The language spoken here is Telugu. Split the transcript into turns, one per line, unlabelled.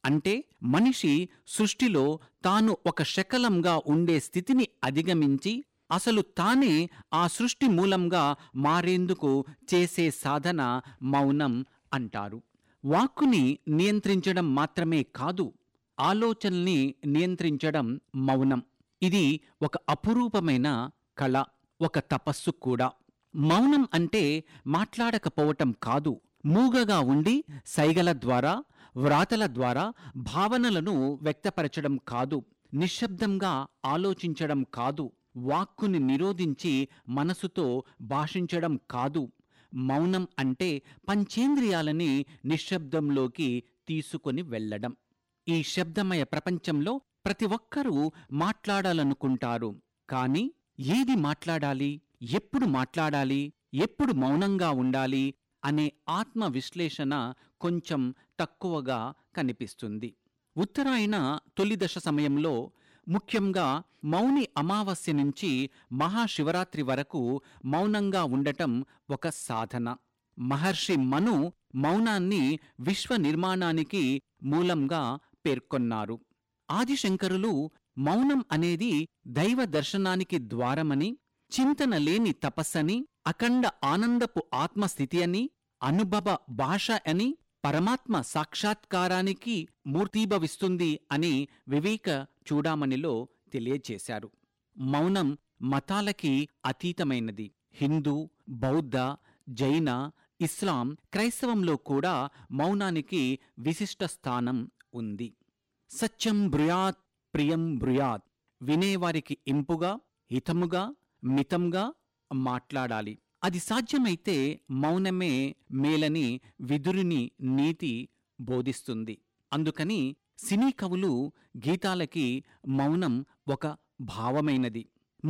అంటే మనిషి సృష్టిలో తాను ఒక శకలంగా ఉండే స్థితిని అధిగమించి అసలు తానే ఆ సృష్టి మూలంగా మారేందుకు చేసే సాధన మౌనం అంటారు వాక్కుని నియంత్రించడం మాత్రమే కాదు ఆలోచనల్ని నియంత్రించడం మౌనం ఇది ఒక అపురూపమైన కళ ఒక తపస్సు కూడా మౌనం అంటే మాట్లాడకపోవటం కాదు మూగగా ఉండి సైగల ద్వారా వ్రాతల ద్వారా భావనలను వ్యక్తపరచడం కాదు నిశ్శబ్దంగా ఆలోచించడం కాదు వాక్కుని నిరోధించి మనసుతో భాషించడం కాదు మౌనం అంటే పంచేంద్రియాలని నిశ్శబ్దంలోకి తీసుకొని వెళ్ళడం ఈ శబ్దమయ ప్రపంచంలో ప్రతి ఒక్కరూ మాట్లాడాలనుకుంటారు కాని ఏది మాట్లాడాలి ఎప్పుడు మాట్లాడాలి ఎప్పుడు మౌనంగా ఉండాలి అనే ఆత్మ విశ్లేషణ కొంచెం తక్కువగా కనిపిస్తుంది ఉత్తరాయణ తొలి దశ సమయంలో ముఖ్యంగా మౌని అమావాస్య నుంచి మహాశివరాత్రి వరకు మౌనంగా ఉండటం ఒక సాధన మహర్షి మను మౌనాన్ని విశ్వ నిర్మాణానికి మూలంగా పేర్కొన్నారు ఆదిశంకరులు మౌనం అనేది దైవ దర్శనానికి ద్వారమని చింతన లేని తపస్సని అఖండ ఆనందపు ఆత్మస్థితి అని అనుభవ భాష అని పరమాత్మ సాక్షాత్కారానికి మూర్తీభవిస్తుంది అని వివేక చూడామణిలో తెలియచేశారు మౌనం మతాలకి అతీతమైనది హిందూ బౌద్ధ జైన ఇస్లాం క్రైస్తవంలో కూడా మౌనానికి విశిష్ట స్థానం ఉంది సత్యం బ్రుయాత్ ప్రియం బ్రుయాత్ వినేవారికి ఇంపుగా హితముగా మితంగా మాట్లాడాలి అది సాధ్యమైతే మౌనమే మేలని విదురుని నీతి బోధిస్తుంది అందుకని సినీ కవులు గీతాలకి మౌనం ఒక భావమైనది